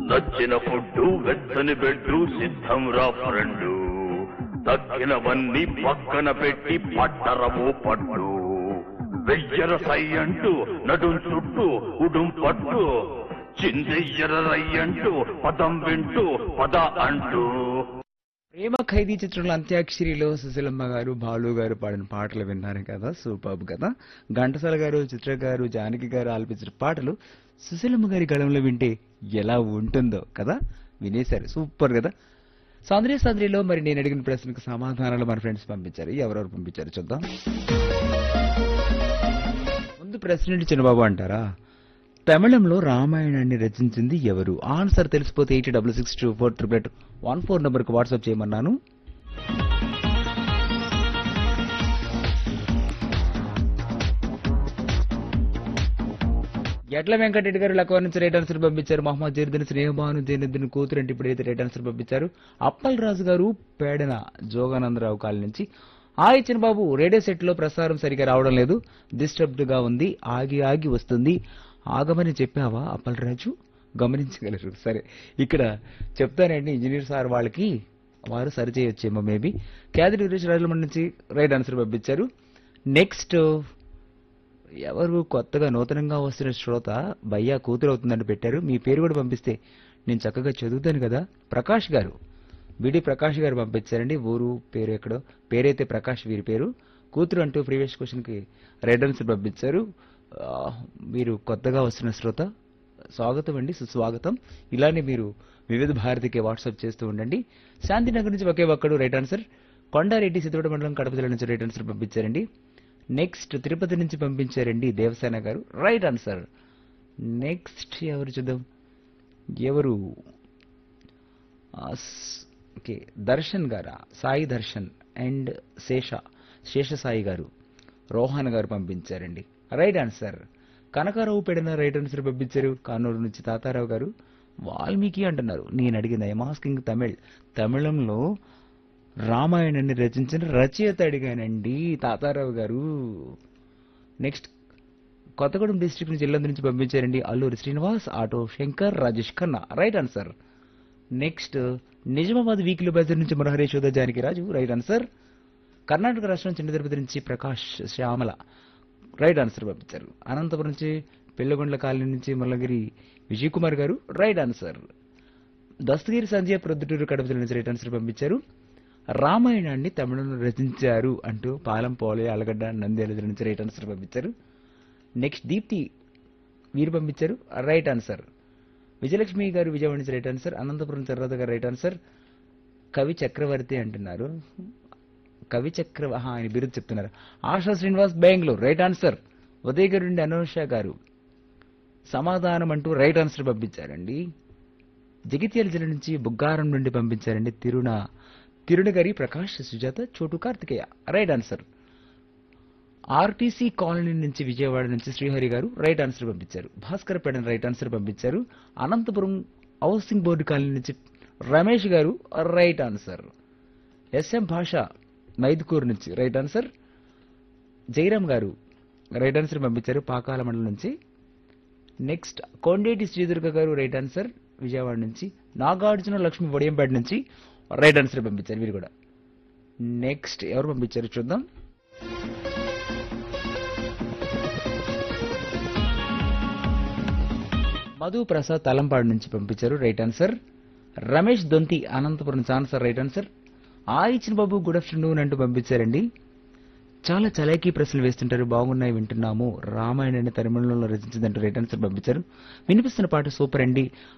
నచ్చిన ఫుడ్డు వెచ్చని బెడ్డు సిద్ధం రా ఫ్రెండు తగ్గినవన్నీ పక్కన పెట్టి పట్టరమో పట్టు వెయ్యర సై అంటూ నడుం చుట్టూ ఉడుం పట్టు చిందెయ్యర రై అంటూ పదం వింటూ పద అంటూ ప్రేమ ఖైదీ చిత్రంలో అంత్యాక్షరిలో సుశీలమ్మ గారు బాలు గారు పాడిన పాటలు విన్నారు కదా సూపర్ కదా ఘంటసాల గారు చిత్ర గారు జానకి గారు ఆలపించిన పాటలు సుశీలమ్మ గారి గళంలో వింటే ఎలా ఉంటుందో కదా వినేశారు సూపర్ కదా సౌందర్య సంద్రిలో మరి నేను అడిగిన ప్రశ్నకు సమాధానాలు మన ఫ్రెండ్స్ పంపించారు ఎవరెవరు పంపించారు చూద్దాం ముందు ప్రశ్న ఏంటి చిన్నబాబు అంటారా తమిళంలో రామాయణాన్ని రచించింది ఎవరు ఆన్సర్ తెలిసిపోతే eighty double six two four triple eight one four నెంబర్కి వాట్సాప్ చేయమన్నాను ఎట్ల వెంకటరెడ్డి గారు లక్వ నుంచి రైట్ ఆన్సర్ పంపించారు మహమ్మద్ జైనుద్దీన్ స్నేహభాను జైనుద్దీన్ కూతురు అంటే ఇప్పుడైతే రైట్ ఆన్సర్ పంపించారు అప్పల్ రాజు గారు పేడన జోగానందరావు కాలనీ నుంచి ఆ ఇచ్చిన బాబు రేడియో సెట్ లో ప్రసారం సరిగా రావడం లేదు డిస్టర్బ్డ్ గా ఉంది ఆగి ఆగి వస్తుంది ఆగమని చెప్పావా అప్పల్ రాజు గమనించగలరు సరే ఇక్కడ చెప్తానండి ఇంజనీర్ సార్ వాళ్ళకి వారు సరి చేయొచ్చేమో మేబీ క్యాదిరి వీరేష్ రాజుల నుంచి రైట్ ఆన్సర్ పంపించారు నెక్స్ట్ ఎవరు కొత్తగా నూతనంగా వస్తున్న శ్రోత భయ్యా కూతురు అవుతుందని పెట్టారు మీ పేరు కూడా పంపిస్తే నేను చక్కగా చదువుతాను కదా ప్రకాష్ గారు బిడి ప్రకాష్ గారు పంపించారండి ఊరు పేరు ఎక్కడో పేరైతే ప్రకాష్ వీరి పేరు కూతురు అంటూ ప్రీవియస్ క్వశ్చన్ కి రెడ్ ఆన్సర్ పంపించారు ఆ, మీరు కొత్తగా వస్తున్న శ్రోత స్వాగతం అండి సుస్వాగతం ఇలానే మీరు వివిధ భారతికి వాట్సాప్ చేస్తూ ఉండండి శాంతినగర్ నుంచి ఒకే ఒక్కడు రైట్ ఆన్సర్ కొండారెడ్డి సిద్ధోడ మండలం కడప జిల్లా నుంచి రైట్ ఆన్సర్ పంపించారండి నెక్స్ట్ తిరుపతి నుంచి పంపించారండి దేవసేన గారు రైట్ ఆన్సర్ నెక్స్ట్ ఎవరు చూద్దాం ఎవరు ఆ, స్- ఓకే దర్శన్ గారా సాయి దర్శన్ అండ్ శేష శేష సాయి గారు రోహన్ గారు పంపించారండి రైట్ ఆన్సర్ కనకారావు పెడిన రైట్ ఆన్సర్ పంపించారు కానూరు నుంచి తాతారావు గారు వాల్మీకి అంటున్నారు నేను అడిగింది ఐఎమ్ ఆస్కింగ్ తమిళ్ తమిళంలో రామాయణాన్ని రచించిన రచయిత అడిగానండి తాతారావు గారు నెక్స్ట్ కొత్తగూడెం డిస్ట్రిక్ట్ నుంచి ఇల్లందు నుంచి పంపించారండి Alluri Srinivas auto Shankar Rajesh Khanna right answer next Nizamabad weekly బజార్ నుంచి మనోహరి యశోద జానకి రాజు రైట్ ఆన్సర్ కర్ణాటక రాష్ట్రం చిన్న తిరుపతి నుంచి ప్రకాష్ శ్యామల రైట్ ఆన్సర్ పంపించారు అనంతపురం నుంచి పెళ్లగొండ్ల కాలనీ నుంచి ముల్లగిరి విజయ్ కుమార్ గారు రైట్ ఆన్సర్ దస్తగిరి సంజయ్ ప్రొద్దుటూరు కడప జిల్లా నుంచి రైట్ ఆన్సర్ పంపించారు రామాయణాన్ని తమిళంలో రచించారు అంటూ పాలం పోలే అలగడ్డ నంద్యాల జిల్లా నుంచి రైట్ ఆన్సర్ పంపించారు నెక్స్ట్ దీప్తి వీరు పంపించారు రైట్ ఆన్సర్ విజయలక్ష్మి గారు విజయవాడ నుంచి రైట్ ఆన్సర్ అనంతపురం చర్రాత గారు రైట్ ఆన్సర్ కవి చక్రవర్తి అంటున్నారు కవి చక్ర ఆహా, ఆయన బిరుదు చెప్తున్నారు ఆశా శ్రీనివాస్ బెంగళూరు రైట్ ఆన్సర్ ఉదయ్ గారు నుండి అనూష గారు సమాధానం అంటూ రైట్ ఆన్సర్ పంపించారండి జగిత్యాల జిల్లా నుంచి బుగ్గారం నుండి పంపించారండి తిరుణ తిరుణగరి Prakash Sujatha Chotu Karthikeya right answer RTC colony నుంచి విజయవాడ నుంచి శ్రీహరి గారు రైట్ ఆన్సర్ పంపించారు భాస్కర్ పేడ రైట్ ఆన్సర్ పంపించారు అనంతపురం హౌసింగ్ బోర్డు కాలనీ నుంచి రమేష్ గారు రైట్ ఆన్సర్ ఎస్ఎం భాష మైదుకూరు నుంచి రైట్ ఆన్సర్ జయరామ్ గారు రైట్ ఆన్సర్ పంపించారు పాకాల మండలం నుంచి నెక్స్ట్ కొండేటి శ్రీదుర్గ గారు రైట్ ఆన్సర్ విజయవాడ నుంచి నాగార్జున లక్ష్మి వడియంపేట నుంచి రైట్ ఆన్సర్ పంపించారు వీరు కూడా నెక్స్ట్ ఎవరు పంపించారు చూద్దాం మధు ప్రసాద్ తలంపాడు నుంచి పంపించారు right answer Ramesh Donthi Anantapur answer right answer ఆ ఇచ్చిన బాబు గుడ్ ఆఫ్టర్నూన్ అంటూ పంపించారండి చాలా చలాకీ ప్రశ్నలు వేస్తుంటారు బాగున్నాయి వింటున్నాము రామాయణాన్ని తమిళంలో రచించిందంటూ రైట్ ఆన్సర్ పంపించారు వినిపిస్తున్న పాట సూపర్ అండి